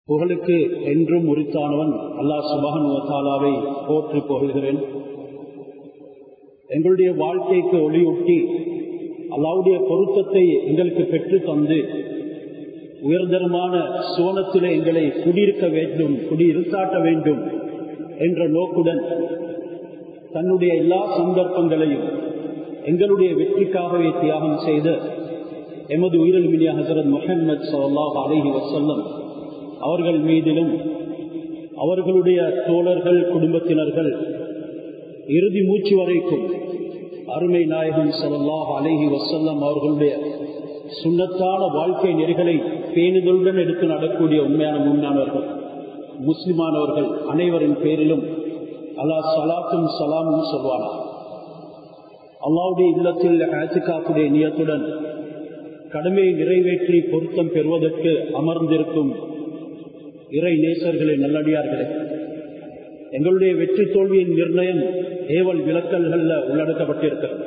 புகழுக்கு என்றும் உரித்தானவன் அல்லாஹ் சுபகனுவத்தாலாவை போற்றி புகழ்கிறேன் எங்களுடைய வாழ்க்கைக்கு ஒளியூட்டி அல்லாவுடைய பொருத்தத்தை எங்களுக்கு பெற்று தந்து உயர்தரமான சுவனத்திலே எங்களை குடியிருக்க வேண்டும் குடியிருத்தாட்ட வேண்டும் என்ற நோக்குடன் தன்னுடைய எல்லா சந்தர்ப்பங்களையும் எங்களுடைய வெற்றிக்காகவே தியாகம் செய்த எமது உயிரில் மினிய ஹசரத் முஹம்மது சல்லாஹ் அலஹி வசல்லம் அவர்கள் மீதிலும் அவர்களுடைய தோழர்கள் குடும்பத்தினர்கள் இறுதி மூச்சு வரைக்கும் அருமை நாயகம் சல்லாஹ் அலஹி வசல்லம் அவர்களுடைய சுண்ணத்தான வாழ்க்கை நெறிகளை பேணுதலுடன் எடுத்து நடக்கூடிய உண்மையான முன்னானவர்கள் முஸ்லிமானவர்கள் அனைவரின் பேரிலும் அல்லா சலாத்தும் சலாமும் சொல்வானா அல்லாவுடைய இல்லத்தில் ஆத்துக்காப்புடைய நியத்துடன் கடமையை நிறைவேற்றி பொருத்தம் பெறுவதற்கு அமர்ந்திருக்கும் இறை நேசர்களே நல்லடியார்களே எங்களுடைய வெற்றி தோல்வியின் நிர்ணயம் ஏவல் விளக்கல்கள்ல உள்ளடக்கப்பட்டிருக்கிறது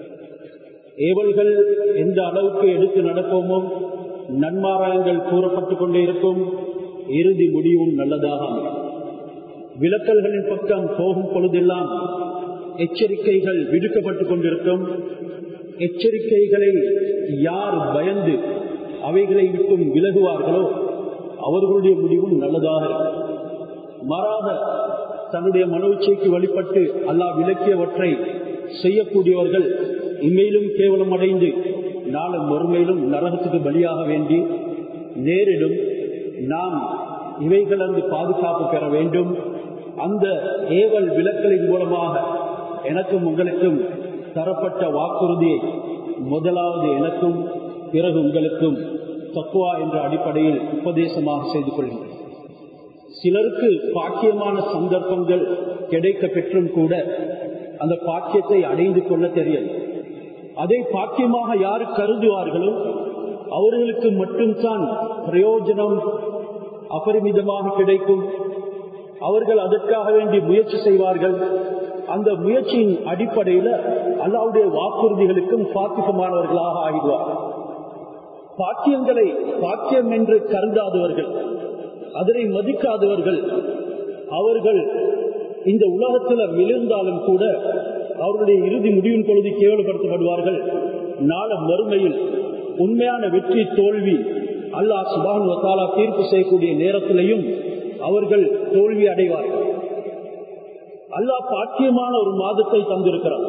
ஏவல்கள் எந்த அளவுக்கு எடுத்து நடப்போமோ நன்மாராயங்கள் கூறப்பட்டுக் கொண்டே இருக்கும் இறுதி முடிவும் நல்லதாக விளக்கல்களின் பக்கம் போகும் பொழுதெல்லாம் எச்சரிக்கைகள் விடுக்கப்பட்டுக் கொண்டிருக்கும் எச்சரிக்கைகளை யார் பயந்து அவைகளை விட்டும் விலகுவார்களோ அவர்களுடைய முடிவும் நல்லதாக மாறாக தன்னுடைய மனோச்சைக்கு வழிபட்டு அல்லாஹ் விளக்கியவற்றை செய்யக்கூடியவர்கள் இம்மையிலும் கேவலம் அடைந்து நாளும் மறுமையிலும் நரகத்துக்கு பலியாக வேண்டி நேரிடும் நாம் இவைகளந்து பாதுகாப்பு பெற வேண்டும் அந்த ஏவல் விலக்கலின் மூலமாக எனக்கும் உங்களுக்கும் தரப்பட்ட வாக்குறுதியை முதலாவது எனக்கும் பிறகு உங்களுக்கும் தக்குவா என்ற அடிப்படையில் உபதேசமாக செய்து கொள்கின்றேன் சிலருக்கு பாக்கியமான சந்தர்ப்பங்கள் கிடைக்க பெற்றும் கூட அந்த பாக்கியத்தை அடைந்து கொள்ள தெரியல அதை பாக்கியமாக யாரு கருதுவார்களோ அவர்களுக்கு மட்டும்தான் பிரயோஜனம் அபரிமிதமாக கிடைக்கும் அவர்கள் அதற்காக வேண்டி முயற்சி செய்வார்கள் அந்த முயற்சியின் அடிப்படையில் அல்லாவுடைய வாக்குறுதிகளுக்கும் பாத்திகமானவர்களாக ஆகிடுவார் பாக்கியங்களை பாக்கியம் என்று கருதாதவர்கள் அதனை மதிக்காதவர்கள் அவர்கள் இந்த உலகத்தில் விழுந்தாலும் கூட அவர்களுடைய இறுதி முடிவின் பொழுது கேவலப்படுத்தப்படுவார்கள் நாள மறுமையில் உண்மையான வெற்றி தோல்வி அல்லாஹ் சுபான் வத்தாலா தீர்ப்பு செய்யக்கூடிய நேரத்திலையும் அவர்கள் தோல்வி அடைவார்கள் அல்லாஹ் பாக்கியமான ஒரு மாதத்தை தந்திருக்கிறார்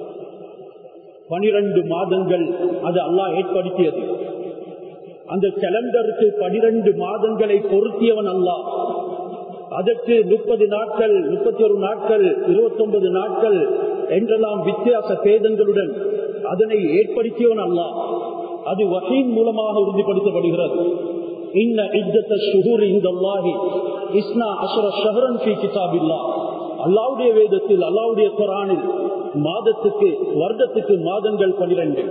பனிரெண்டு மாதங்கள் அது அல்லாஹ் ஏற்படுத்தியது அந்த கேலண்டருக்கு பனிரெண்டு மாதங்களை பொருத்தியவன் அல்லாஹ் அதற்கு முப்பது நாட்கள் முப்பத்தி ஒரு நாட்கள் இருபத்தி ஒன்பது நாட்கள் என்றெல்லாம் வித்தியாச பேதங்களுடன் அதனை ஏற்படுத்தியவன் அல்லாஹ் அது வகையின் மூலமாக உறுதிப்படுத்தப்படுகிறது இன்ன இத்தத்த ஷுகூர் இந்த அல்லாஹி இஸ்னா அஷர ஷஹரன் ஃபி கிதாபில்லா அல்லாவுடைய வேதத்தில் அல்லாவுடைய குரானில் மாதத்துக்கு வருடத்துக்கு மாதங்கள் பனிரெண்டு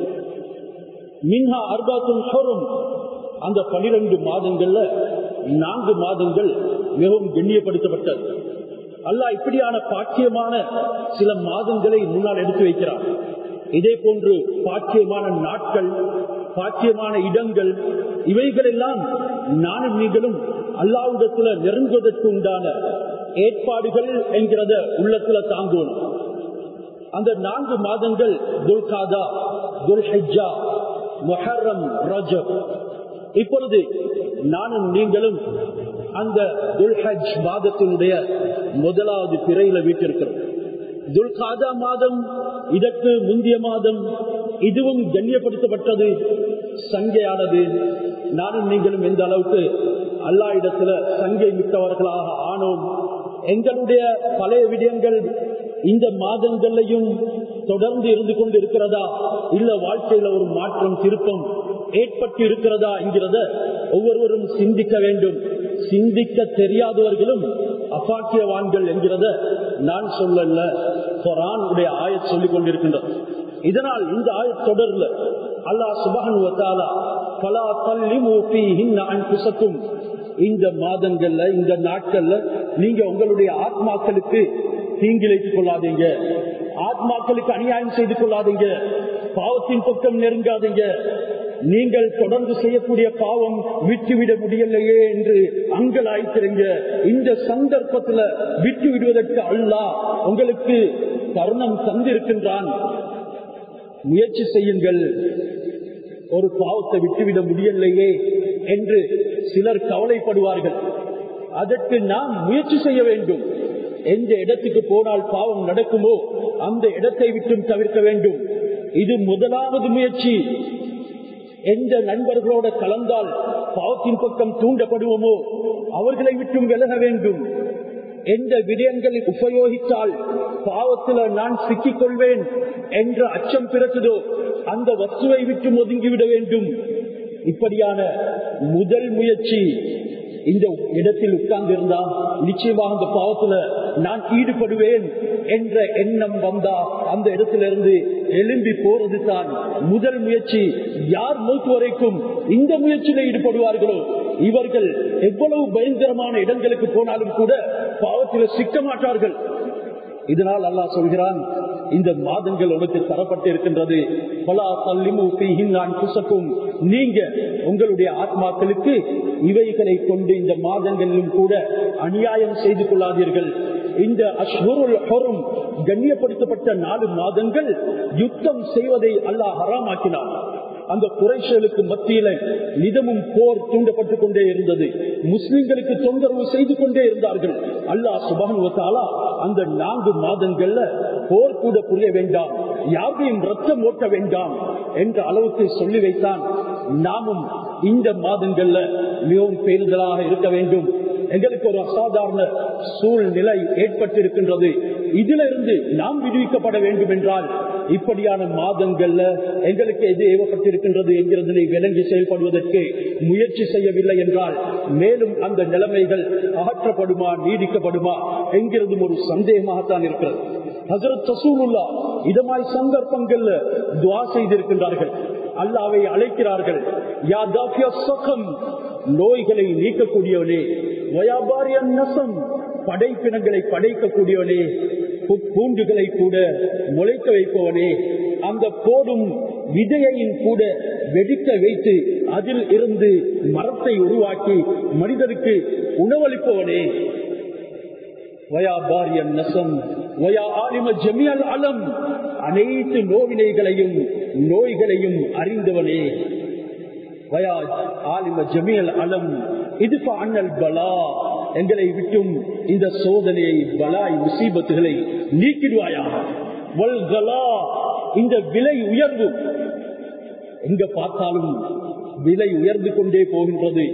மின்ஹா அர்பாத்தும் ஹோரும் அந்த பனிரெண்டு மாதங்கள்ல நான்கு மாதங்கள் மிகவும் கண்ணியப்படுத்தப்பட்டது அல்லாஹ் இப்படியான பாக்கியமான சில மாதங்களை முன்னால் எடுத்து வைக்கிறார் இதே போன்று பாக்கியமான நாட்கள் பாக்கியமான இடங்கள் இவைகள் எல்லாம் நானும் நீங்களும் அல்லாவிடத்துல நெருங்குவதற்கு உண்டான ஏற்பாடுகள் என்கிறத உள்ளத்துல தாங்குவோம் அந்த நான்கு மாதங்கள் துல்காதா துல்ஹா மொஹரம் ரஜப் இப்பொழுது நானும் நீங்களும் அந்த துல்ஹஜ் மாதத்தினுடைய முதலாவது பிறையில வீட்டிருக்கிறோம் துல்காதா மாதம் இதற்கு முந்தைய மாதம் இதுவும் கண்ணியப்படுத்தப்பட்டது சங்கையானது நானும் நீங்களும் எந்த அளவுக்கு அல்லா இடத்துல சங்கை மிக்கவர்களாக ஆனோம் எங்களுடைய பழைய விடயங்கள் இந்த மாதங்கள்லையும் தொடர்ந்து இருந்து கொண்டு இருக்கிறதா இல்ல வாழ்க்கையில ஒரு மாற்றம் திருப்பம் ஏற்பட்டு இருக்கிறதா என்கிறத ஒவ்வொருவரும் சிந்திக்க வேண்டும் சிந்திக்க தெரியாதவர்களும் அப்பாக்கியவான்கள் என்கிறத நான் சொல்லல குரான் உடைய ஆய சொல்லிக் கொண்டிருக்கின்றது இதனால் இந்த ஆய தொடர்ல அல்லாஹ் சுபகன் பலா தள்ளி மூப்பி அன்புசக்கும் இந்த மாதங்கள்ல இந்த நாட்கள்ல நீங்க உங்களுடைய ஆத்மாக்களுக்கு தீங்கிழைத்துக் கொள்ளாதீங்க ஆத்மாக்களுக்கு அநியாயம் செய்து கொள்ளாதீங்க பாவத்தின் பக்கம் நெருங்காதீங்க நீங்கள் தொடர்ந்து செய்யக்கூடிய பாவம் விட்டுவிட முடியலையே என்று அங்கலாய்த்திருங்க இந்த சந்தர்ப்பத்தில் விட்டு விடுவதற்கு அல்லாஹ் உங்களுக்கு தருணம் தந்திருக்கின்றான் முயற்சி செய்யுங்கள் ஒரு பாவத்தை விட்டுவிட முடியலையே என்று சிலர் கவலைப்படுவார்கள் அதற்கு நாம் முயற்சி செய்ய வேண்டும் எந்த இடத்துக்கு போனால் பாவம் நடக்குமோ அந்த இடத்தை விட்டும் தவிர்க்க வேண்டும் இது முதலாவது முயற்சி எந்த நண்பர்களோட கலந்தால் பாவத்தின் பக்கம் தூண்டப்படுவோமோ அவர்களை விட்டும் விலக வேண்டும் எந்த விடயங்களை உபயோகித்தால் பாவத்தில் நான் சிக்கிக் கொள்வேன் என்ற அச்சம் பிறக்குதோ அந்த வஸ்துவை விட்டு ஒதுங்கிவிட வேண்டும் இப்படியான முதல் முயற்சி இந்த இடத்தில் உட்கார்ந்து இருந்தா நிச்சயமாக அந்த பாவத்துல நான் ஈடுபடுவேன் என்ற எண்ணம் வந்தா அந்த இடத்திலிருந்து எழும்பி போறது தான் முதல் முயற்சி யார் மூத்து வரைக்கும் இந்த முயற்சியில ஈடுபடுவார்களோ இவர்கள் எவ்வளவு பயங்கரமான இடங்களுக்கு போனாலும் கூட பாவத்தில் சிக்க மாட்டார்கள் இதனால் அல்லாஹ் சொல்கிறான் இந்த மாதங்கள் உனக்கு தரப்பட்டு இருக்கின்றது பலா தள்ளிமு நான் புசக்கும் நீங்க உங்களுடைய ஆத்மாக்களுக்கு இவைகளை கொண்டு இந்த மாதங்களிலும் கூட அநியாயம் செய்து கொள்ளாதீர்கள் இந்த அஷ்வருள் ஹொரும் கண்ணியப்படுத்தப்பட்ட நாலு மாதங்கள் யுத்தம் செய்வதை அல்லாஹ் ஹராமாக்கினார் அந்த குறைஷலுக்கு மத்தியில நிதமும் போர் தூண்டப்பட்டுக் கொண்டே இருந்தது முஸ்லிம்களுக்கு தொந்தரவு செய்து கொண்டே இருந்தார்கள் அல்லாஹ் சுபானுவத்தாலா அந்த நான்கு மாதங்கள்ல போர் கூட புரிய வேண்டாம் யாரையும் ரத்தம் ஓட்ட வேண்டாம் என்ற அளவுக்கு சொல்லி வைத்தான் நாமும் இந்த மாதங்கள்ல மிகவும் பேருதலாக இருக்க வேண்டும் எங்களுக்கு ஒரு அசாதாரண சூழ்நிலை ஏற்பட்டிருக்கின்றது இதிலிருந்து நாம் விடுவிக்கப்பட வேண்டும் என்றால் இப்படியான மாதங்கள்ல எங்களுக்கு எது ஏவப்பட்டிருக்கின்றது என்கிறதனை விளங்கி செயல்படுவதற்கு முயற்சி செய்யவில்லை என்றால் மேலும் அந்த நிலைமைகள் அகற்றப்படுமா நீடிக்கப்படுமா என்கிறதும் ஒரு சந்தேகமாகத்தான் இருக்கிறது ஹசரத் சசூலுல்லா இதமாய் சந்தர்ப்பங்கள்ல துவா செய்திருக்கின்றார்கள் அல்லாவை அழைக்கிறார்கள் யா தாஃபியா சகம் நோய்களை நீக்கக்கூடியவனே வயாபாரிய நசம் படைப்பினங்களை படைக்கக்கூடியவனே பூண்டுகளை கூட முளைக்க வைப்பவனே அந்த போடும் விதையையும் கூட வெடிக்க வைத்து அதில் இருந்து மரத்தை உருவாக்கி மனிதருக்கு உணவளிப்பவனே வயா பாரியன் நசம் வயா ஆலிம ஜமியல் அலம் அனைத்து நோவினைகளையும் நோய்களையும் அறிந்தவனே வயா ஆலிம ஜமியல் அலம் இது அண்ணல் பலா எங்களை விட்டும் இந்த சோதனையை பலாய் முசீபத்துகளை நீக்கிடுவாயா வல்கலா இந்த விலை உயர்வு எங்க பார்த்தாலும் விலை உயர்ந்து கொண்டே போகின்றது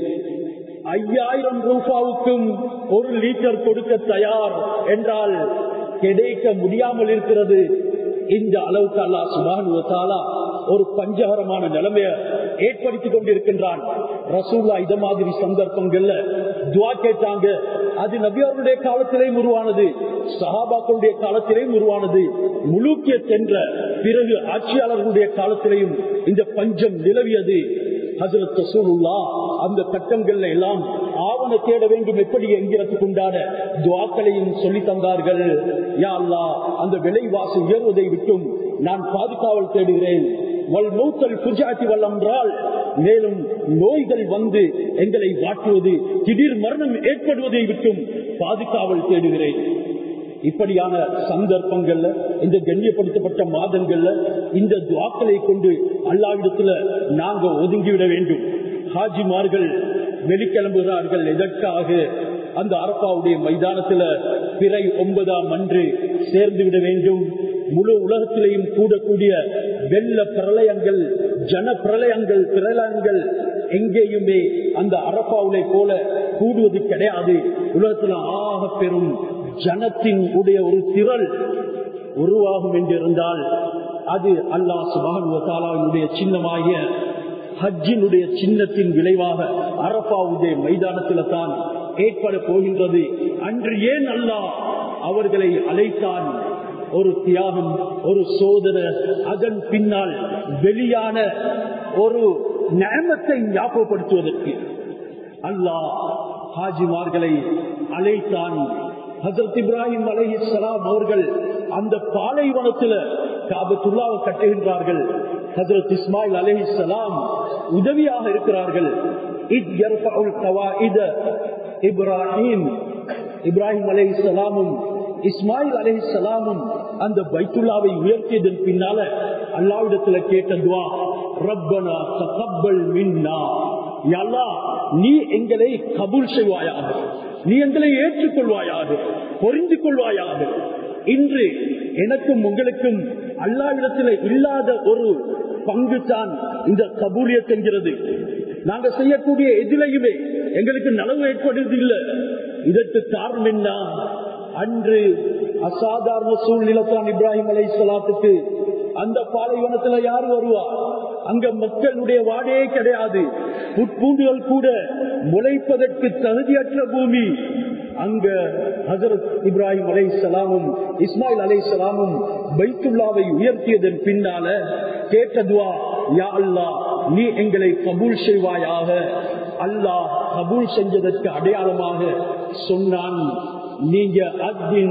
ஐயாயிரம் ரூபாவுக்கும் ஒரு லிட்டர் கொடுக்க தயார் என்றால் கிடைக்க முடியாமல் இருக்கிறது இந்த அளவுக்கு அல்லா சுபானுவத்தாலா ஒரு பஞ்சகரமான நிலைமையை ஏற்படுத்திக் கொண்டிருக்கின்றான் ரசூல்லா இத மாதிரி சந்தர்ப்பங்கள்ல துவா கேட்டாங்க அது நபியவருடைய காலத்திலேயும் உருவானது சஹாபாக்களுடைய காலத்திலேயும் உருவானது முழுக்கிய சென்ற பிறகு ஆட்சியாளர்களுடைய காலத்திலேயும் இந்த பஞ்சம் நிலவியது ஹசரத் ரசூலுல்லா அந்த கட்டங்கள்ல எல்லாம் ஆவண தேட வேண்டும் எப்படி என்கிறதுக்கு உண்டான துவாக்களையும் சொல்லி தந்தார்கள் யா அல்லா அந்த விலைவாசி உயர்வதை விட்டும் நான் பாதுகாவல் தேடுகிறேன் வல் மூத்தல் புஜாத்தி வல்லென்றால் மேலும் நோய்கள் வந்து எங்களை வாட்டுவது திடீர் மரணம் ஏற்படுவதை விட்டும் பாதுகாவல் தேடுகிறேன் இப்படியான சந்தர்ப்பங்கள்ல இந்த கண்ணியப்படுத்தப்பட்ட மாதங்கள்ல இந்த துவாக்களை கொண்டு அல்லாவிடத்துல நாங்க ஒதுங்கிவிட வேண்டும் ஹாஜிமார்கள் வெளிக்கிளம்புகிறார்கள் எதற்காக அந்த அரப்பாவுடைய மைதானத்துல பிறை ஒன்பதாம் அன்று சேர்ந்து விட வேண்டும் முழு உலகத்திலேயும் கூடக்கூடிய வெள்ள பிரளயங்கள் ஜன பிரளயங்கள் பிரளயங்கள் எங்கேயுமே அந்த அரப்பாவுலை போல கூடுவது கிடையாது உலகத்துல ஆக பெரும் ஜனத்தின் உடைய ஒரு திரள் உருவாகும் என்றிருந்தால் அது அல்லாஹ் சுபானுடைய சின்னமாகிய ஹஜ்ஜினுடைய சின்னத்தின் விளைவாக அரப்பாவுடைய மைதானத்தில் தான் ஏற்பட போகின்றது அன்று ஏன் அல்லாஹ் அவர்களை அழைத்தான் ஒரு தியாகம் ஒரு சோதனை அதன் பின்னால் வெளியான ஒரு நேமத்தை ஞாபகப்படுத்துவதற்கு அல்லாஹ் ஹாஜிமார்களை அழைத்தான் ஹசரத் இப்ராஹிம் அலை இஸ்லாம் அவர்கள் அந்த பாலைவனத்தில் காபத்துல்லாவை கட்டுகின்றார்கள் ஹசரத் இஸ்மாயில் அலை இஸ்லாம் உதவியாக இருக்கிறார்கள் இப்ராஹிம் இப்ராஹிம் அலை சலாமும் இஸ்மாயில் அலை சலாமும் அந்த பைத்துல்லாவை உயர்த்தியதன் பின்னால அல்லாவிடத்துல கேட்டதுவா ரப்பனா தகப்பல் மின்னா யல்லா நீ எங்களை கபூல் செய்வாயாக நீ எங்களை ஏற்றுக்கொள்வாயாக பொறிந்து கொள்வாயாக இன்று எனக்கும் உங்களுக்கும் அல்லாவிடத்தில் இல்லாத ஒரு பங்கு தான் இந்த கபூலியத் என்கிறது நாங்க செய்யக்கூடிய எதிலையுமே எங்களுக்கு நலவு ஏற்படுவது இல்லை இதற்கு காரணம் என்ன அன்று அசாதாரண சூழ்நிலைத்தான் இப்ராஹிம் அலை சலாத்துக்கு அந்த பாலைவனத்துல யார் வருவா அங்க மக்களுடைய வாடையே கிடையாது புட்பூண்டுகள் கூட முளைப்பதற்கு தகுதியற்ற பூமி அங்க ஹசரத் இப்ராஹிம் அலை சலாமும் இஸ்மாயில் அலை சலாமும் பைத்துல்லாவை உயர்த்தியதன் பின்னால கேட்டதுவா யா அல்லா நீ எங்களை கபூல் செய்வாயாக அல்லாஹ் கபூல் செஞ்சதற்கு அடையாளமாக சொன்னான் நீங்க அத்தின்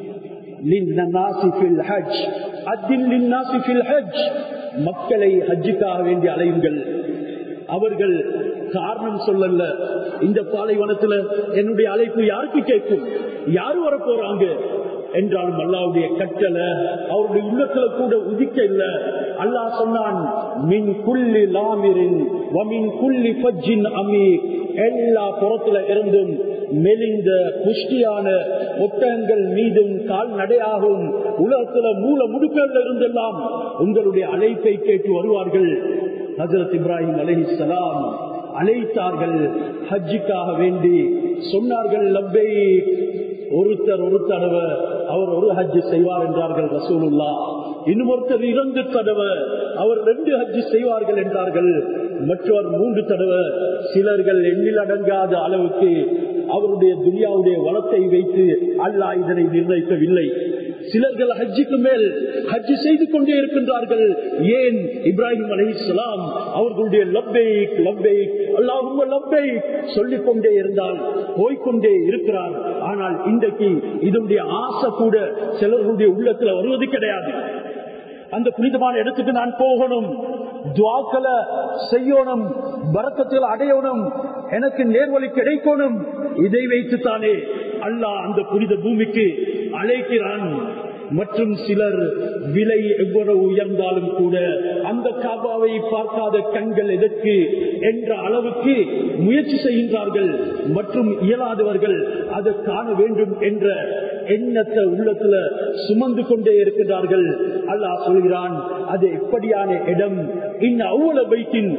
மக்களை ஹஜ்ஜுக்காக வேண்டி அலையுங்கள் அவர்கள் காரணம் சொல்லல இந்த பாலைவனத்துல என்னுடைய அழைப்பு யாருக்கு கேட்கும் யாரு வர போறாங்க என்றாலும் அல்லாவுடைய கட்டளை அவருடைய உள்ளத்துல கூட உதிக்க இல்ல அல்லாஹ் சொன்னான் மின் குள்ளி லாமிரின் வமின் குள்ளி பஜ்ஜின் அமி எல்லா புறத்துல இருந்தும் மெலிந்த புஷ்டியான ஒட்டகங்கள் மீதும் கால்நடையாகவும் உலகத்துல மூல முடுக்கல்ல இருந்தெல்லாம் உங்களுடைய அழைப்பை கேட்டு வருவார்கள் ஹசரத் இப்ராஹிம் அலஹி சலாம் அழைத்தார்கள் ஹஜ்ஜுக்காக வேண்டி சொன்னார்கள் லப்பை ஒருத்தர் ஒரு தடவை அவர் ஒரு ஹஜ்ஜு செய்வார் என்றார்கள் ரசூலுல்லா இன்னும் ஒருத்தர் இரண்டு தடவை அவர் ரெண்டு ஹஜ்ஜு செய்வார்கள் என்றார்கள் மற்றவர் மூன்று தடவை சிலர்கள் எண்ணில் அடங்காத அளவுக்கு அவருடைய துனியாவுடைய வளத்தை வைத்து அல்லாஹ் இதனை நிர்ணயிக்கவில்லை சிலர்கள் ஹஜ்ஜுக்கு மேல் ஹஜ்ஜு செய்து கொண்டே இருக்கின்றார்கள் ஏன் இப்ராஹிம் அலி இஸ்லாம் அவர்களுடைய லப்பை லப்பை அல்லாஹும் லப்பை சொல்லிக் கொண்டே இருந்தால் போய்கொண்டே இருக்கிறார் ஆனால் இன்றைக்கு இதனுடைய ஆசை கூட சிலர்களுடைய உள்ளத்துல வருவது கிடையாது அந்த புனிதமான இடத்துக்கு நான் போகணும் துவாக்களை செய்யணும் பரக்கத்தில் அடையணும் எனக்கு நேர்வழி கிடைக்கணும் இதை வைத்துத்தானே அல்லாஹ் அந்த புனித பூமிக்கு அழைக்கிறான் மற்றும் சிலர் விலை எவ்வளவு உயர்ந்தாலும் கூட அந்த காபாவை பார்க்காத கண்கள் எதற்கு என்ற அளவுக்கு முயற்சி செய்கின்றார்கள் மற்றும் இயலாதவர்கள் அதை காண வேண்டும் என்ற எண்ணத்தை உள்ளத்துல சுமந்து கொண்டே இருக்கிறார்கள் அல்லாஹ் சொல்கிறான் அது எப்படியான இடம் இன்ன அவ்வளவு பைத்தின்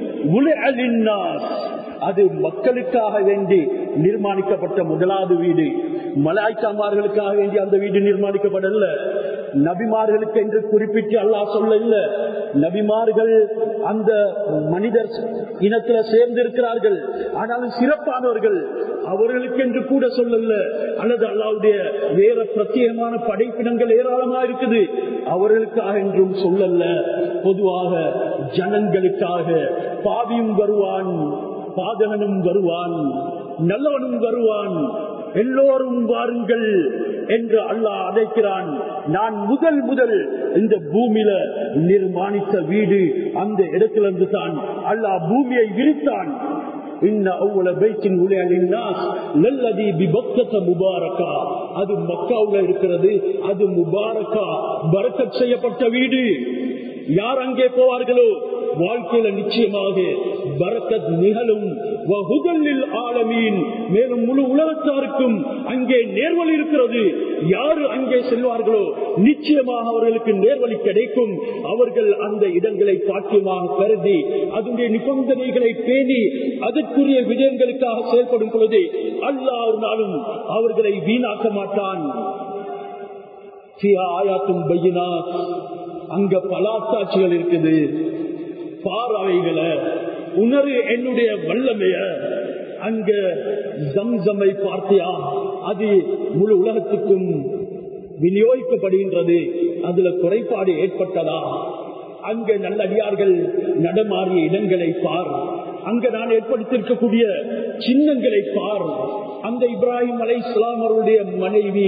அது மக்களுக்காக வேண்டி நிர்மாணிக்கப்பட்ட முதலாவது வீடு மலாய்க்காமார்களுக்காக வேண்டி அந்த வீடு நிர்மாணிக்கப்படல நபிமார்களுக்கு என்று குறிப்பிட்டு அல்லாஹ் சொல்ல இல்ல நபிமார்கள் அந்த மனிதர் இனத்துல சேர்ந்திருக்கிறார்கள் ஆனாலும் சிறப்பானவர்கள் அவர்களுக்கு என்று கூட சொல்லல அல்லது அல்லாவுடைய வேற பிரத்யேகமான படைப்பினங்கள் ஏராளமா இருக்குது அவர்களுக்காக என்றும் சொல்லல பொதுவாக ஜனங்களுக்காக பாவியும் வருவான் பாதகனும் வருவான் நல்லவனும் வருவான் எல்லோரும் வாருங்கள் என்று அல்லாஹ் அழைக்கிறான் நான் முதல் முதல் இந்த பூமியில நிர்மாணித்த வீடு அந்த இடத்திலிருந்து தான் அல்லாஹ் பூமியை விரித்தான் அது மக்காவுல இருக்கிறது அது முபாரக்கா பரக்கத் செய்யப்பட்ட வீடு யார் அங்கே போவார்களோ வாழ்க்கையில நிச்சயமாக பரக்கத் நிகழும் ஆலமீன் மேலும் முழு உலகத்தாருக்கும் அங்கே நேர்வழி இருக்கிறது யாரு அங்கே செல்வார்களோ நிச்சயமாக அவர்களுக்கு நேர்வழி கிடைக்கும் அவர்கள் அந்த இடங்களை பாக்கியமாக கருதி அதனுடைய நிபந்தனைகளை பேணி அதற்குரிய விடயங்களுக்காக செயல்படும் பொழுது அல்லா ஒரு நாளும் அவர்களை வீணாக்க மாட்டான் ஆயாத்தும் பையினா அங்க பலாத்தாட்சிகள் இருக்குது பாறாவைகளை உணரு என்னுடைய வல்லமைய அங்க ஜம்சமை பார்த்தியா அது முழு உலகத்துக்கும் விநியோகிக்கப்படுகின்றது அதுல குறைபாடு ஏற்பட்டதா அங்க நல்லடியார்கள் நடமாறிய இடங்களை பார் அங்க நான் ஏற்படுத்தியிருக்கக்கூடிய சின்னங்களை பார் அந்த இப்ராஹிம் அலை இஸ்லாம் அவருடைய மனைவி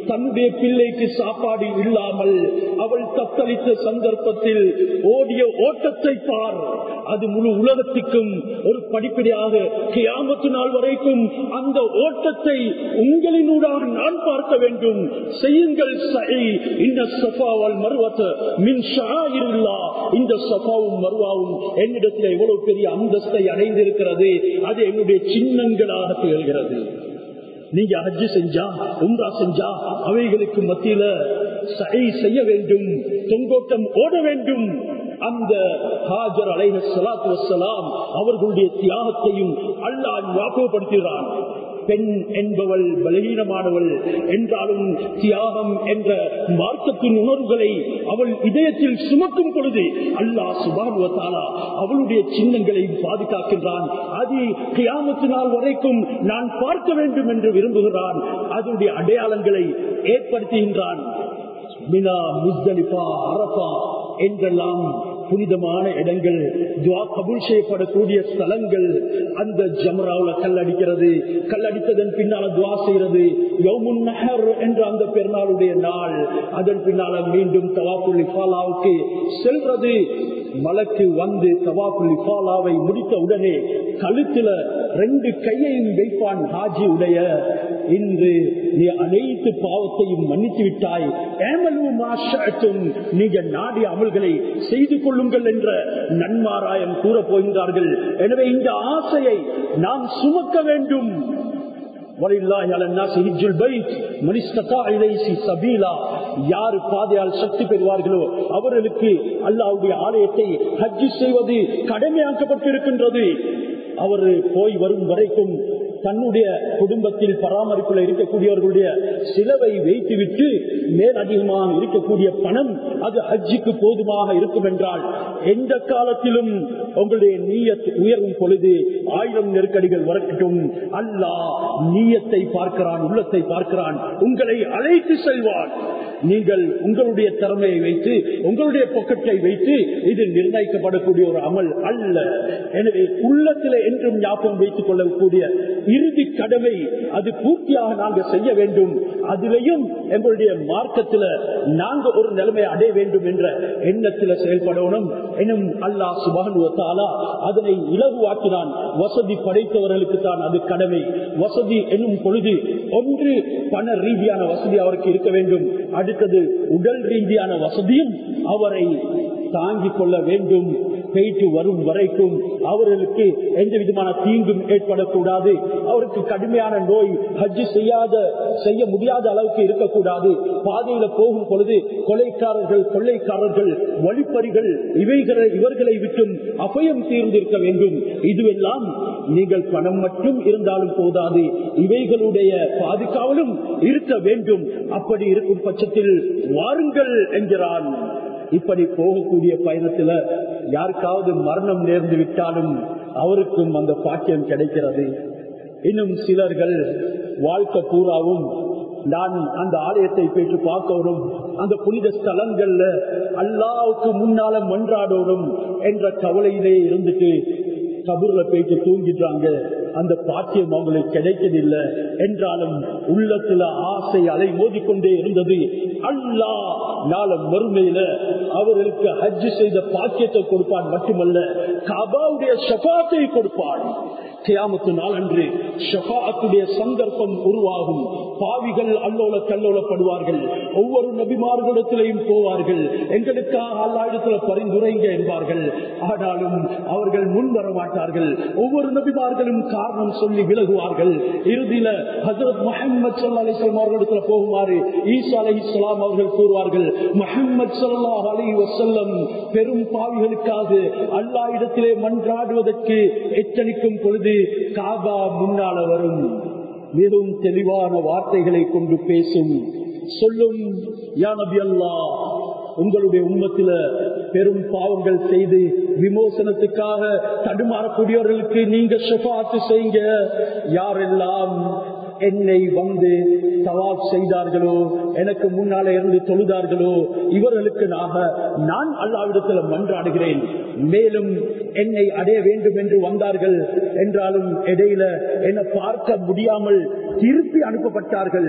தன்னுடைய பிள்ளைக்கு சாப்பாடு இல்லாமல் அவள் தத்தளித்த சந்தர்ப்பத்தில் ஓடிய ஓட்டத்தை பார் அது முழு உலகத்துக்கும் ஒரு படிப்படியாக கியாமத்து நாள் வரைக்கும் அந்த ஓட்டத்தை உங்களினூடாக நான் பார்க்க வேண்டும் செய்யுங்கள் சை இந்த சஃபாவல் மருவத்த மின் ஷாயிருல்லா இந்த சஃபாவும் மருவாவும் என்னிடத்தில் எவ்வளவு பெரிய அந்தஸ்தை அடைந்திருக்கிறது அது என்னுடைய சின்னங்களாக திகழ்கிறது நீங்க ஹஜ்ஜு செஞ்சா உம்ரா செஞ்சா அவைகளுக்கு மத்தியில சை செய்ய வேண்டும் தொங்கோட்டம் ஓட வேண்டும் அந்த ஹாஜர் அலைஹ சலாத்து வசலாம் அவர்களுடைய தியாகத்தையும் அல்லாஹ் ஞாபகப்படுத்துகிறான் பெண் என்பவள் பலகீனமானவள் என்றாலும் தியாகம் என்ற மார்க்கத்தின் உணர்வுகளை அவள் இதயத்தில் சுமக்கும் பொழுது அல்லாஹ் சுபானுவத்தாலா அவளுடைய சின்னங்களை பாதுகாக்கின்றான் அது கியாமத்து நாள் வரைக்கும் நான் பார்க்க வேண்டும் என்று விரும்புகிறான் அதனுடைய அடையாளங்களை ஏற்படுத்துகின்றான் மினா முஸ்தலிபா அரபா என்றெல்லாம் புனிதமான இடங்கள் துவா கபூல் செய்யப்படக்கூடிய ஸ்தலங்கள் அந்த ஜமராவுல கல் அடிக்கிறது கல் அடித்ததன் பின்னால துவா செய்யறது யௌமுன் நஹர் என்ற அந்த பெருநாளுடைய நாள் அதன் பின்னால மீண்டும் தவாப்புல் இஃபாலாவுக்கு செல்றது மலக்கு வந்து தவாப்புல் இஃபாலாவை முடித்த உடனே கழுத்துல ரெண்டு கையையும் வைப்பான் ஹாஜி உடைய இன்று நீ அனைத்து பாவத்தையும் மன்னித்து விட்டாய் நீங்க நாடிய அமல்களை செய்து கொள்ளுங்கள் என்ற நன்மாராயம் கூற போகின்றார்கள் எனவே இந்த ஆசையை நாம் சுமக்க வேண்டும் யாரு பாதையால் சக்தி பெறுவார்களோ அவர்களுக்கு அல்லாவுடைய ஆலயத்தை ஹஜ்ஜி செய்வது கடமையாக்கப்பட்டிருக்கின்றது அவர் போய் வரும் வரைக்கும் தன்னுடைய குடும்பத்தில் பராமரிப்பில் இருக்கக்கூடியவர்களுடைய சிலவை வைத்துவிட்டு மேல் அதிகமாக இருக்கக்கூடிய பணம் அது ஹஜ்ஜிக்கு போதுமாக இருக்கும் என்றால் எந்த காலத்திலும் உங்களுடைய நீயத் உயரும் பொழுது ஆயிரம் நெருக்கடிகள் வரட்டும் அல்லாஹ் நீயத்தை பார்க்கிறான் உள்ளத்தை பார்க்கிறான் உங்களை அழைத்து செல்வான் நீங்கள் உங்களுடைய திறமையை வைத்து உங்களுடைய பொக்கெட்டை வைத்து இது நிர்ணயிக்கப்படக்கூடிய ஒரு அமல் அல்ல எனவே உள்ளத்தில் என்றும் ஞாபகம் வைத்துக் கொள்ளக்கூடிய இறுதி கடமை அது பூர்த்தியாக நாங்க செய்ய வேண்டும் அதிலையும் எங்களுடைய மார்க்கத்தில் நாங்க ஒரு நிலைமை அடைய வேண்டும் என்ற எண்ணத்தில் செயல்படணும் எனும் அல்லாஹ் சுபானுவத்தாலா அதனை இலகுவாக்கினான் வசதி படைத்தவர்களுக்கு தான் அது கடமை வசதி என்னும் பொழுது ஒன்று பண ரீதியான வசதி அவருக்கு இருக்க வேண்டும் அடுத்தது உடல் ரீதியான வசதியும் அவரை தாங்கிக் கொள்ள வேண்டும் போயிட்டு வரும் வரைக்கும் அவர்களுக்கு எந்த விதமான தீங்கும் ஏற்படக்கூடாது அவருக்கு கடுமையான நோய் ஹஜ்ஜு செய்யாத செய்ய முடியாத அளவுக்கு இருக்கக்கூடாது பாதையில போகும் பொழுது கொலைக்காரர்கள் கொள்ளைக்காரர்கள் வழிப்பறிகள் இவைகளை இவர்களை விட்டும் அபயம் தீர்ந்திருக்க வேண்டும் இதுவெல்லாம் நீங்கள் பணம் மட்டும் இருந்தாலும் போதாது இவைகளுடைய பாதுகாவலும் இருக்க வேண்டும் அப்படி இருக்கும் பட்சத்தில் வாருங்கள் என்கிறான் இப்படி போகக்கூடிய பயணத்துல யாருக்காவது மரணம் நேர்ந்து விட்டாலும் அவருக்கும் அந்த பாக்கியம் கிடைக்கிறது இன்னும் சிலர்கள் வாழ்க்கை பூராவும் நான் அந்த ஆலயத்தை போயிட்டு பார்க்கணும் அந்த புனித ஸ்தலங்கள்ல அல்லாவுக்கு முன்னால மன்றாடணும் என்ற கவலையிலே இருந்துட்டு கபூர்ல போயிட்டு தூங்கிட்டாங்க அந்த பாக்கியம் அவங்களுக்கு கிடைக்கவில்லை என்றாலும் உள்ளத்துல ஆசை அலை மோதிக்கொண்டே இருந்தது அல்லா நாள மறுமையில அவர்களுக்கு ஹஜ்ஜு செய்த பாக்கியத்தை கொடுப்பான் மட்டுமல்ல கபாவுடைய ஷபாத்தை கொடுப்பான் கியாமத்து நாள் அன்று ஷபாத்துடைய சந்தர்ப்பம் உருவாகும் பாவிகள் அல்லோல கல்லோலப்படுவார்கள் ஒவ்வொரு நபிமார்களிடத்திலையும் போவார்கள் எங்களுக்காக அல்லாயிடத்துல பரிந்துரைங்க என்பார்கள் ஆனாலும் அவர்கள் முன் வர மாட்டார்கள் ஒவ்வொரு நபிமார்களும் காரணம் சொல்லி விலகுவார்கள் இறுதியில ஹசரத் முகமது சல்லா அலிஸ்லாம் அவர்களிடத்துல போகுமாறு ஈசா அலி இஸ்லாம் அவர்கள் கூறுவார்கள் முகமது சல்லா அலி வசல்லம் பெரும் பாவிகளுக்காக அல்லா இடத்திலே மன்றாடுவதற்கு எச்சரிக்கும் பொழுது காபா முன்னால வரும் மிகவும் தெளிவான வார்த்தைகளை கொண்டு பேசும் சொல்லும் யானபி அல்லா உங்களுடைய உண்மத்தில பெரும் பாவங்கள் செய்து விமோசனத்துக்காக தடுமாறக்கூடியவர்களுக்கு நீங்க ஷபாத்து செய்யுங்க யாரெல்லாம் என்னை வந்து சவாப் செய்தார்களோ எனக்கு முன்னால இருந்து தொழுதார்களோ இவர்களுக்கு நாக நான் அல்லாவிடத்தில் மன்றாடுகிறேன் மேலும் என்னை அடைய வேண்டும் என்று வந்தார்கள் என்றாலும் இடையில என்னை பார்க்க முடியாமல் திருப்பி அனுப்பப்பட்டார்கள்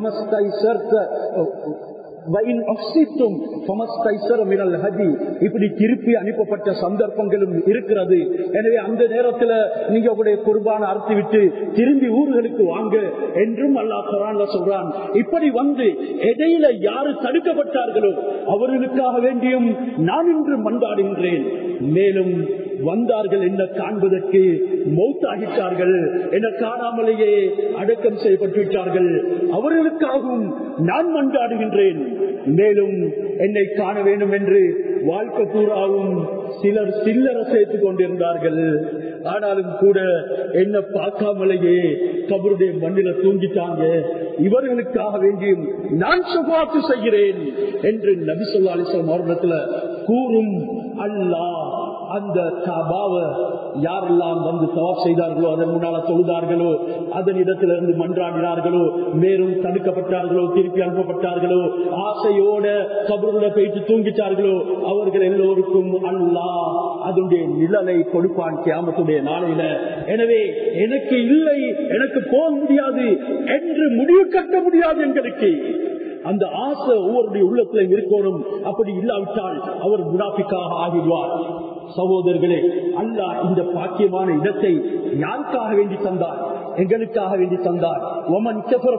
இப்படி திருப்பி அனுப்பப்பட்ட சந்தர்ப்பங்களும் இருக்கிறது எனவே அந்த நேரத்தில் நீங்க உங்களுடைய குர்பான அறுத்து விட்டு திரும்பி ஊர்களுக்கு வாங்க என்றும் அல்லா குரான்ல சொல்றான் இப்படி வந்து இடையில யாரு தடுக்கப்பட்டார்களோ அவர்களுக்காக வேண்டியும் நான் இன்று மன்றாடுகின்றேன் மேலும் வந்தார்கள் என்ன காண்பதற்கு மௌத்தாகிட்டார்கள் என காணாமலேயே அடக்கம் செய்யப்பட்டு விட்டார்கள் அவர்களுக்காகவும் நான் மன்றாடுகின்றேன் மேலும் என்னை காண வேண்டும் என்று வாழ்க்கை பூராவும் சிலர் சில்லற சேர்த்துக் கொண்டிருந்தார்கள் ஆனாலும் கூட என்ன பார்க்காமலேயே கபருடைய மண்ணில தூங்கிட்டாங்க இவர்களுக்காக வேண்டியும் நான் சுபாத்து செய்கிறேன் என்று நபிசுல்லா அலிஸ்லாம் அவரிடத்துல கூறும் அல்லாஹ் அந்த காபாவை யாரெல்லாம் வந்து சவாப் செய்தார்களோ அதன் முன்னால தொழுதார்களோ அதன் இடத்திலிருந்து மன்றாடினார்களோ மேலும் தடுக்கப்பட்டார்களோ திருப்பி அனுப்பப்பட்டார்களோ ஆசையோட கபருட போயிட்டு தூங்கிட்டார்களோ அவர்கள் எல்லோருக்கும் அல்லாஹ் அதனுடைய நிழலை கொடுப்பான் கியாமத்துடைய நாளையில எனவே எனக்கு இல்லை எனக்கு போக முடியாது என்று முடிவு கட்ட முடியாது எங்களுக்கு அந்த ஆசை ஒவ்வொருடைய உள்ளத்திலும் இருக்கணும் அப்படி இல்லாவிட்டால் அவர் முனாபிக்காக ஆகிடுவார் சகோதரர்களே அல்லாஹ் இந்த பாக்கியமான இடத்தை யாருக்காக வேண்டி தந்தார் எங்களுக்காக வேண்டி தந்தார் ஒமன்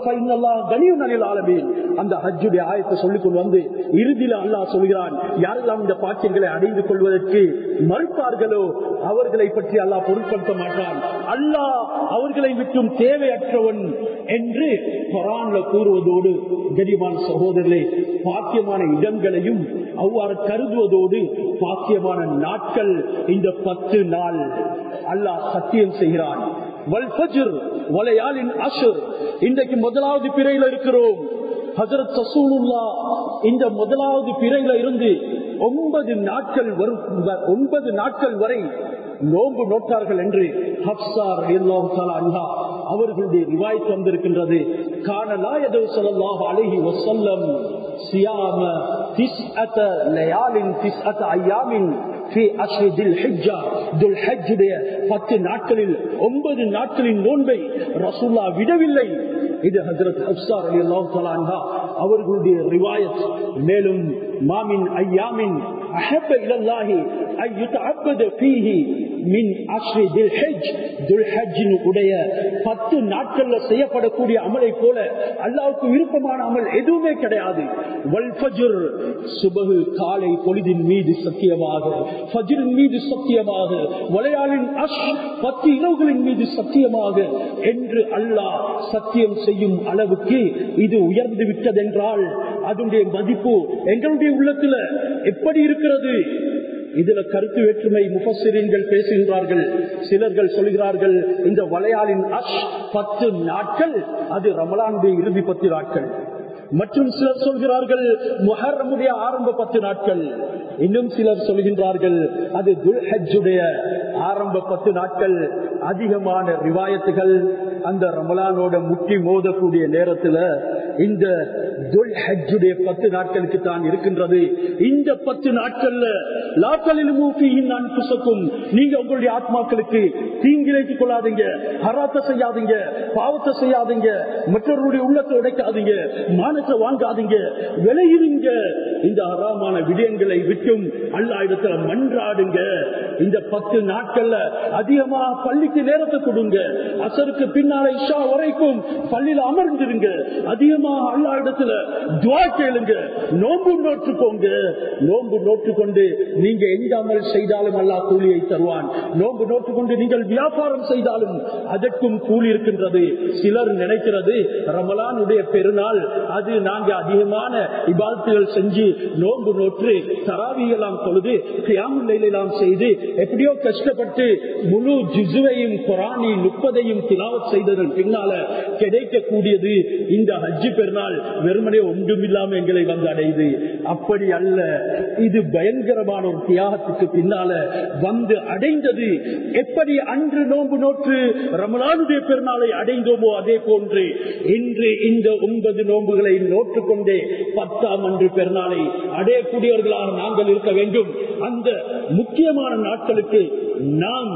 அந்த ஹஜ்ஜுடைய ஆயத்தை சொல்லிக் கொண்டு வந்து இறுதியில அல்லாஹ் சொல்கிறான் யாரெல்லாம் இந்த பாக்கியங்களை அடைந்து கொள்வதற்கு மறுப்பார்களோ அவர்களை பற்றி அல்லாஹ் பொருட்படுத்த மாட்டான் அல்லாஹ் அவர்களை விட்டும் தேவையற்றவன் என்று கொரான்ல கூறுவதோடு கனிமான சகோதரர்களே பாக்கியமான இடங்களையும் அவ்வாறு கருதுவதோடு பாக்கியமான நாட்கள் இந்த பத்து நாள் அல்லாஹ் சத்தியம் செய்கிறான் இன்றைக்கு முதலாவது பிறையில இருக்கிறோம் ஹசரத் சசூலுல்லா இந்த முதலாவது பிறையில இருந்து ஒன்பது நாட்கள் வரும் ஒன்பது நாட்கள் வரை நோன்பு நோட்டார்கள் என்று ஹப்சார் அன்ஹா அவர்களுடைய ரிவாய்த்து வந்திருக்கின்றது காணலா எதோ சொல்லலாக அழகி வசல்லம் சியாம திஸ்அத லயாலின் திஸ்அத ஐயாமின் பத்து நாட்களில் ஒன்பது நாட்களின் நோன்பை ரசூல்லா விடவில்லை இது ஹசரத் அப்சார் அலி அல்லாஹ் அவர்களுடைய ரிவாயத் மேலும் மாமின் ஐயாமின் அஹப்ப இலல்லாஹி ஐயுத்தஅப்பத ஃபீஹி மின் அஸ்ரி தில் ஹஜ் துல் ஹஜ்ஜின் உடைய பத்து நாட்கள்ல செய்யப்படக்கூடிய அமலை போல அல்லாவுக்கு விருப்பமான அமல் எதுவுமே கிடையாது வல் ஃபஜ்ர் சுபகு காலை பொழுதின் மீது சத்தியமாக ஃபஜ்ரின் மீது சத்தியமாக வளையாளின் அஷ் பத்து இரவுகளின் மீது சத்தியமாக என்று அல்லாஹ் சத்தியம் செய்யும் அளவுக்கு இது உயர்ந்து விட்டதென்றால் அதனுடைய மதிப்பு எங்களுடைய உள்ளத்துல எப்படி இருக்கிறது இதுல கருத்து வேற்றுமை முஃபசிரியன்கள் பேசுகின்றார்கள் சிலர்கள் சொல்கிறார்கள் இந்த வளையாளின் அஷ் பத்து நாட்கள் அது ரமலானுடைய இறுதி பத்து நாட்கள் மற்றும் சிலர் சொல்கிறார்கள் முஹர்ரமுடைய ஆரம்ப பத்து நாட்கள் இன்னும் சிலர் சொல்கின்றார்கள் அது துல்ஹஜுடைய ஆரம்ப பத்து நாட்கள் அதிகமான ரிவாயத்துகள் அந்த ரமலானோட முட்டி மோதக்கூடிய நேரத்துல இந்த துல்ஹஜுடைய பத்து நாட்களுக்கு தான் இருக்கின்றது இந்த பத்து நாட்கள்ல லாக்களில் நான் புசக்கும் நீங்க உங்களுடைய ஆத்மாக்களுக்கு தீங்கிழைத்துக் கொள்ளாதீங்க ஹராத்த செய்யாதீங்க பாவத்தை செய்யாதீங்க மற்றவர்களுடைய உள்ளத்தை உடைக்காதீங்க மானத்தை வாங்காதீங்க விளையிருங்க இந்த ஹராமான விடயங்களை விட்டும் அல்லா இடத்துல மன்றாடுங்க இந்த பத்து நாட்கள்ல அதிகமா பள்ளிக்கு நேரத்தை கொடுங்க அசருக்கு பின்னால இஷா வரைக்கும் பள்ளியில அமர்ந்திருங்க அதிகமா அல்லா இடத்துல துவா கேளுங்க நோன்பு நோற்றுக்கோங்க நோன்பு நோற்றுக்கொண்டு நீங்க எந்த அமல் செய்தாலும் அல்லா கூலியை தருவான் நோன்பு நோற்றுக்கொண்டு நீங்கள் வியாபாரம் செய்தாலும் அதற்கும் கூலி இருக்கின்றது சிலர் நினைக்கிறது ரமலானுடைய பெருநாள் அது நாங்க அதிகமான இபாத்துகள் செஞ்சு நோன்பு நோற்று தராவி எல்லாம் தொழுது எல்லாம் செய்து எப்படியோ கஷ்டப்பட்டு முழு ஜிசுவையும் குரானி முப்பதையும் திலாவத் செய்ததன் பின்னால கிடைக்கக்கூடியது இந்த ஹஜ்ஜி பெருநாள் வெறுமனே ஒன்றுமில்லாம எங்களை வந்து அடையுது அப்படி அல்ல இது பயங்கரமான ஒரு தியாகத்துக்கு பின்னால வந்து அடைந்தது எப்படி அன்று நோன்பு நோற்று ரமலானுடைய பெருநாளை அடைந்தோமோ அதே போன்று இன்று இந்த ஒன்பது நோன்புகளை நோற்றுக்கொண்டே பத்தாம் அன்று பெருநாளை அடையக்கூடியவர்களாக நாங்கள் இருக்க வேண்டும் அந்த முக்கியமான நாட்களுக்கு நாம்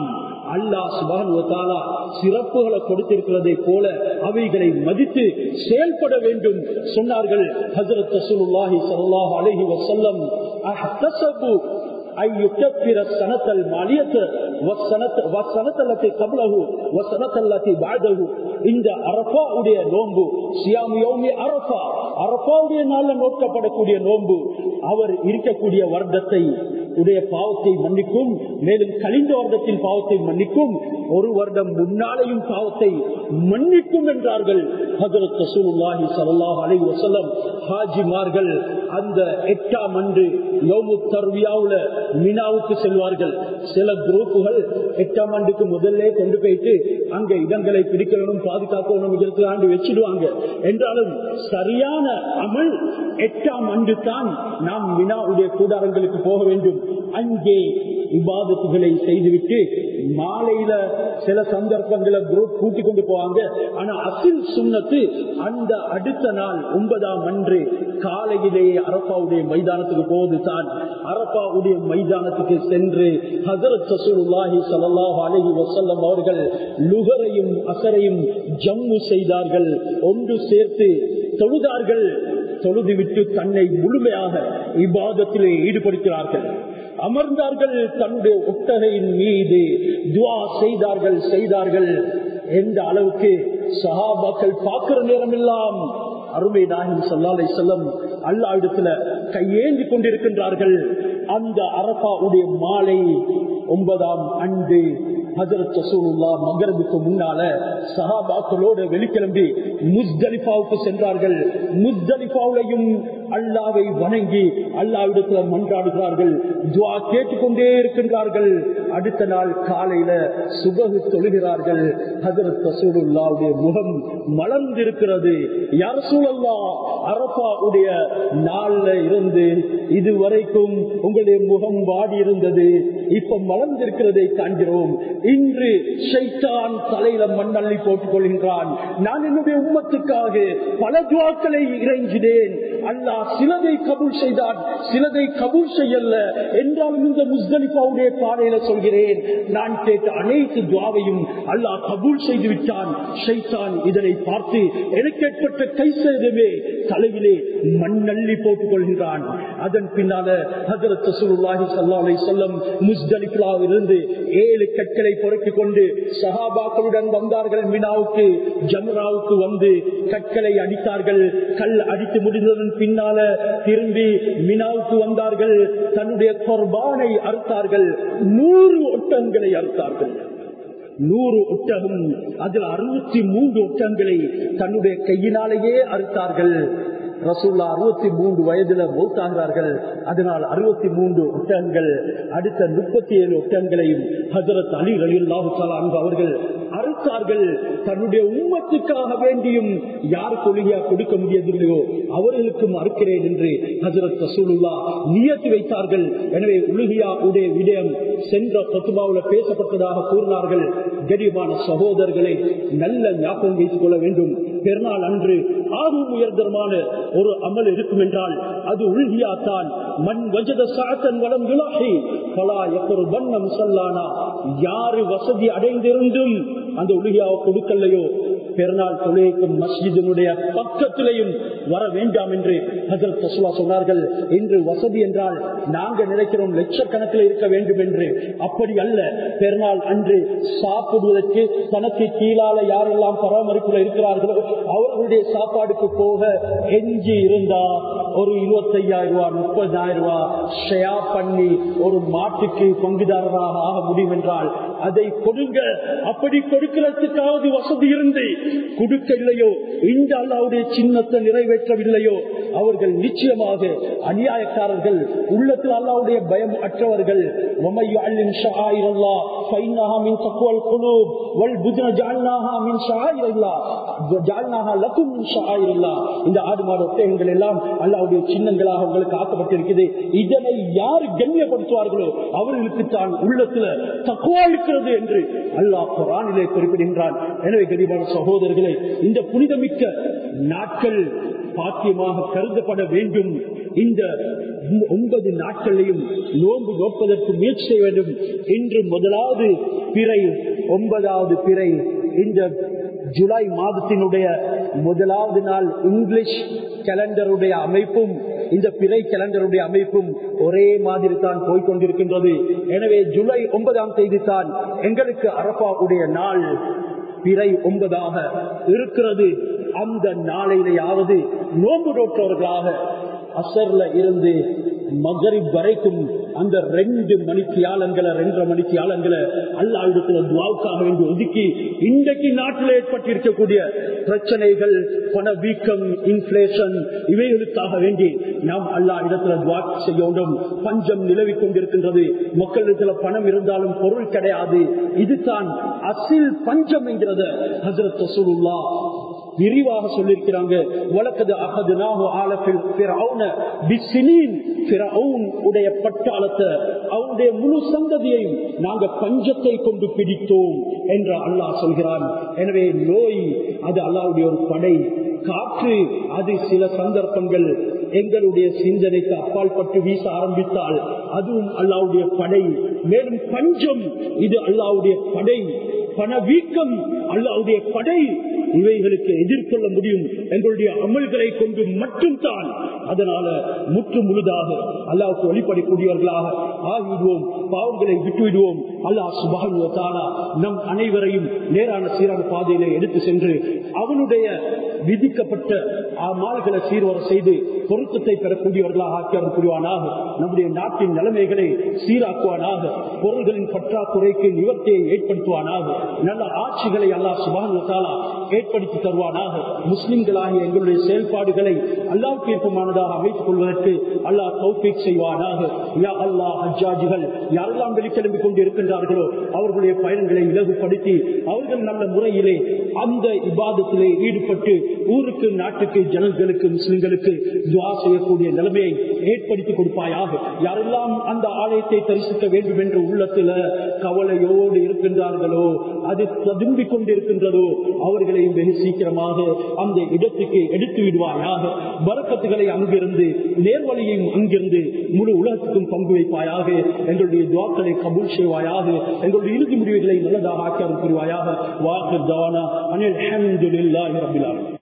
அல்லாஹ் சுபானுவத்தாலா சிறப்புகளை கொடுத்திருக்கிறதை போல அவைகளை மதித்து செயல்பட வேண்டும் சொன்னார்கள் ஹசரத் ரசூலுல்லாஹி ஸல்லல்லாஹு அலைஹி வஸல்லம் அஹ்தஸபு أن يكفر السنة المالية والسنة, والسنة التي قبله والسنة التي بعده இந்த அரபாவுடைய நோன்பு சியாம் யோமி அரபா அரபாவுடைய நாள்ல நோக்கப்படக்கூடிய நோன்பு அவர் இருக்கக்கூடிய வருடத்தை உடைய பாவத்தை மன்னிக்கும் மேலும் கழிந்த வருடத்தின் பாவத்தை மன்னிக்கும் ஒரு வருடம் முன்னாலேயும் பாவத்தை மன்னிக்கும் என்றார்கள் ஹஜரத் ரசூலுல்லாஹி ஸல்லல்லாஹு அலைஹி வஸல்லம் ஹாஜிமார்கள் அந்த எட்டாம் அன்று யோமு தர்வியாவுல மினாவுக்கு செல்வார்கள் சில குரூப்புகள் எட்டாம் ஆண்டுக்கு முதல்ல கொண்டு போயிட்டு அங்க இடங்களை பிடிக்கணும் பாதுகாக்கணும் ஆண்டு வச்சிடுவாங்க என்றாலும் சரியான அமல் எட்டாம் ஆண்டு தான் நாம் மினாவுடைய கூடாரங்களுக்கு போக வேண்டும் அங்கே விவாதத்துகளை செய்துவிட்டு மாலையில சில சந்தர்ப்பங்களை குரூப் கூட்டி கொண்டு போவாங்க ஆனா அசில் சுண்ணத்து அந்த அடுத்த நாள் ஒன்பதாம் அன்று காலையிலேயே அரப்பாவுடைய மைதானத்துக்கு போவது தான் அரப்பாவுடைய மைதானத்துக்கு சென்று ஹசரத் சசூலுல்லாஹி ஸல்லல்லாஹு அலைஹி வஸல்லம் அவர்கள் லுகரையும் அசரையும் ஜம்மு செய்தார்கள் ஒன்று சேர்த்து தொழுதார்கள் தொழுதுவிட்டு தன்னை முழுமையாக இபாதத்திலே ஈடுபடுத்தினார்கள் அமர்ந்தார்கள் தன்னுடைய ஒட்டகையின் மீது துவா செய்தார்கள் செய்தார்கள் எந்த அளவுக்கு சஹாபாக்கள் பார்க்கிற நேரம் எல்லாம் அருமை நாயகம் சல்லாலை செல்லம் அல்லா இடத்துல கையேந்தி கொண்டிருக்கின்றார்கள் அந்த அரபாவுடைய மாலை ஒன்பதாம் அன்று ஹசரத் ரசூலுல்லா மகரபுக்கு முன்னால சஹாபாக்களோடு வெளிக்கிளம்பி முஸ்தலிஃபாவுக்கு சென்றார்கள் முஸ்தலிஃபாவுலையும் அல்லாவை வணங்கி அல்லாவிடத்துல மன்றாடுகிறார்கள் துவா கேட்டுக்கொண்டே இருக்கின்றார்கள் அடுத்த நாள் காலையில சுபகு தொழுகிறார்கள் ஹசரத் ரசூலுல்லாவுடைய முகம் மலர்ந்திருக்கிறது யார் சூழல்லா அரபாவுடைய நாள்ல இருந்து இதுவரைக்கும் உங்களுடைய முகம் வாடி இருந்தது இப்ப மலர்ந்திருக்கிறதை காண்கிறோம் இன்று ஷைத்தான் தலையில மண்ணள்ளி போட்டுக் கொள்கின்றான் நான் என்னுடைய உம்மத்துக்காக பல துவாக்களை இறைஞ்சினேன் அல்லாஹ் சிலதை கபூல் செய்தான் சிலதை கபூல் செய்யல என்றாலும் இந்த முஸ்தலிஃபாவுடைய பாதையில சொல்கிறேன் நான் கேட்ட அனைத்து துவாவையும் அல்லாஹ் கபூல் செய்து விட்டான் ஷைத்தான் இதனை பார்த்து எனக்கு ஏற்பட்ட கை சேதமே தலையிலே மண்ணள்ளி போட்டுக் கொள்கின்றான் அதன் பின்னால ஹசரத் ரசூலுல்லாஹி ஸல்லல்லாஹு அலைஹி வஸல்லம் முஸ்தலிஃபாவிலிருந்து ஏழு கற்களை பொறுக்கிக் கொண்டு சஹாபாக்களுடன் வந்தார்கள் மினாவுக்கு ஜம்ராவுக்கு வந்து கற்களை அடித்தார்கள் கல் அடித்து முடிந்ததன் பின்னால திரும்பி மினாவுக்கு வந்தார்கள் தன்னுடைய கொர்பானை அறுத்தார்கள் நூறு ஒட்டங்களை அறுத்தார்கள் நூறு ஒட்டகம் அதில் அறுபத்தி மூன்று ஒட்டங்களை தன்னுடைய கையினாலேயே அறுத்தார்கள் ரசூல்லா அறுபத்தி மூன்று வயதுல மௌத்தாகிறார்கள் அதனால் அறுபத்தி மூன்று ஒட்டகங்கள் அடுத்த முப்பத்தி ஏழு ஒட்டகங்களையும் ஹசரத் அலி அலில்லாஹு அவர்கள் அறுத்தார்கள் தன்னுடைய உம்மத்துக்காக வேண்டியும் யார் கொள்கையா கொடுக்க முடியவில்லையோ அவர்களுக்கும் அறுக்கிறேன் என்று ஹசரத் ரசூலுல்லா நியத்து வைத்தார்கள் எனவே உலகியா உடைய விடயம் சென்ற பத்துமாவுல பேசப்பட்டதாக கூறினார்கள் கரிமான சகோதரர்களை நல்ல ஞாபகம் வைத்துக் கொள்ள வேண்டும் பெருநாள் அன்று ஆகும் உயர்தரமான ஒரு அமல் இருக்கும் என்றால் அது உள்கியா தான் மண் வஜத சாத்தன் வளம் விலாகி பலா எப்பொரு வண்ண முசல்லானா யாரு வசதி அடைந்திருந்தும் அந்த உலகியாவை கொடுக்கலையோ பெருநாள் தொழிலுக்கும் மஸ்ஜிதினுடைய பக்கத்திலையும் வர வேண்டாம் என்று ஹசரத் ரசூலா சொன்னார்கள் இன்று வசதி என்றால் நாங்க நினைக்கிறோம் லட்சக்கணக்கில் இருக்க வேண்டும் என்று அப்படி அல்ல பெருநாள் அன்று சாப்பிடுவதற்கு தனக்கு கீழால யாரெல்லாம் பராமரிப்புல இருக்கிறார்களோ அவர்களுடைய சாப்பாடுக்கு போக எஞ்சி இருந்தா ஒரு இருபத்தையாயிரம் ரூபாய் முப்பதாயிரம் ரூபாய் ஷேயா பண்ணி ஒரு மாட்டுக்கு பங்குதாரராக ஆக முடியும் என்றால் அதை கொடுங்க அப்படி கொடுக்கிறதுக்காவது வசதி இருந்து கொடுக்க இல்லையோ இந்த அல்லாவுடைய சின்னத்தை நிறைவேற்றவில்லையோ அவர்கள் நிச்சயமாக அநியாயக்காரர்கள் உள்ளத்தில் அல்லாவுடைய பயம் அற்றவர்கள் இந்த ஆடு மாடு ஒட்டகங்கள் எல்லாம் அல்லாவுடைய சின்னங்களாக உங்களுக்கு ஆக்கப்பட்டிருக்கிறது இதனை யார் கண்ணியப்படுத்துவார்களோ அவர்களுக்கு தான் உள்ளத்துல தக்குவா இருக்கிறது என்று அல்லாஹ் குரானிலே குறிப்பிடுகின்றான் எனவே கரிபான சகோதரர்களே இந்த புனிதமிக்க நாட்கள் பாக்கியமாக கருதப்பட வேண்டும் இந்த ஒன்பது நாட்களையும் நோன்பு நோப்பதற்கு முயற்சி செய்ய வேண்டும் இன்று முதலாவது பிறை ஒன்பதாவது பிறை இந்த ஜூலை மாதத்தினுடைய முதலாவது நாள் இங்கிலீஷ் கேலண்டருடைய அமைப்பும் இந்த பிறை கேலண்டருடைய அமைப்பும் ஒரே மாதிரி தான் போய்கொண்டிருக்கின்றது எனவே ஜூலை ஒன்பதாம் தேதி தான் எங்களுக்கு அரபாவுடைய நாள் பிறை ஒன்பதாக இருக்கிறது அந்த நாளையிலேயாவது நோம்பு நோட்டவர்களாக அசர்ல இருந்து மகரிப் வரைக்கும் அந்த ரெண்டு மணிக்கு ஆளங்களை ரெண்டரை மணிக்கு ஆளங்களை அல்லா இடத்துல துவாவுக்காக வேண்டி ஒதுக்கி இன்றைக்கு நாட்டில் ஏற்பட்டிருக்கக்கூடிய பிரச்சனைகள் பணவீக்கம் இன்ஃபிளேஷன் இவைகளுக்காக வேண்டி நாம் அல்லா இடத்துல துவா செய்ய வேண்டும் பஞ்சம் நிலவி கொண்டிருக்கின்றது மக்களிடத்துல பணம் இருந்தாலும் பொருள் கிடையாது இதுதான் அசில் பஞ்சம் என்கிறத ஹசரத் ரசூலுல்லா விரிவாக சொல்லியிருக்கிறாங்க வழக்கது அகதுனாஹு ஆலபில் ஃபிரௌன பிஸ்ஸினீன் ஃபிரௌன் உடைய பட்டாளத்தை அவனுடைய முழு சந்ததியையும் நாங்க பஞ்சத்தை கொண்டு பிடித்தோம் என்று அல்லாஹ் சொல்கிறான் எனவே நோய் அது அல்லாவுடைய ஒரு படை காற்று அது சில சந்தர்ப்பங்கள் எங்களுடைய சிந்தனைக்கு அப்பால் பட்டு வீச ஆரம்பித்தால் அதுவும் அல்லாவுடைய படை மேலும் பஞ்சம் இது அல்லாவுடைய படை பணவீக்கம் அல்லாவுடைய படை இவைகளுக்கு எதிர்கொள்ள முடியும் எங்களுடைய அமல்களை கொண்டு மட்டும்தான் அதனால முற்று முழுதாக அல்லாவுக்கு வழிபடக்கூடியவர்களாக ஆகிவிடுவோம் பாவங்களை விட்டுவிடுவோம் அல்லாஹ் சுபானுவத்தாலா நம் அனைவரையும் நேரான சீரான பாதையில எடுத்து சென்று அவனுடைய விதிக்கப்பட்ட மால்களை சீர்வர செய்து பொருத்தத்தை பெறக்கூடியவர்களாக ஆக்கியவன் புரிவானாக நம்முடைய நாட்டின் நிலைமைகளை சீராக்குவானாக பொருள்களின் பற்றாக்குறைக்கு நிவர்த்தியை ஏற்படுத்துவானாக நல்ல ஆட்சிகளை அல்லாஹ் சுபானுவத்தாலா ஏற்படுத்தி தருவானாக முஸ்லிம்களாகிய எங்களுடைய செயல்பாடுகளை அல்லாஹ் தீர்ப்பமானதாக அமைத்துக் கொள்வதற்கு அல்லாஹ் தௌஃபீக் செய்வானாக யா அல்லாஹ் ஹஜ்ஜாஜிகள் யாரெல்லாம் வெளிக்கிளம்பிக் கொண்டு இருக்கின்றார்களோ அவர்களுடைய பயணங்களை இலகுபடுத்தி அவர்கள் நல்ல முறையிலே அந்த இபாதத்திலே ஈடுபட்டு ஊருக்கு நாட்டுக்கு ஜனங்களுக்கு முஸ்லிம்களுக்கு துவா செய்யக்கூடிய நிலைமையை ஏற்படுத்தி கொடுப்பாயாக யாரெல்லாம் அந்த ஆலயத்தை தரிசிக்க வேண்டும் என்ற உள்ளத்துல கவலையோடு இருக்கின்றார்களோ அது ததும்பிக் கொண்டிருக்கின்றதோ அவர்களையும் வெகு சீக்கிரமாக அந்த இடத்துக்கு எடுத்து விடுவாயாக பறக்கத்துகளை அங்கிருந்து நேர்வழியையும் அங்கிருந்து முழு உலகத்துக்கும் பங்கு வைப்பாயாக எங்களுடைய துவாக்களை கபூல் செய்வாயாக எங்களுடைய இறுதி முடிவுகளை நல்லதாக ஆக்கி அனுப்புவாயாக வாக்கு தவானா அனில் அஹமதுல்லாஹி ரபிலாலும்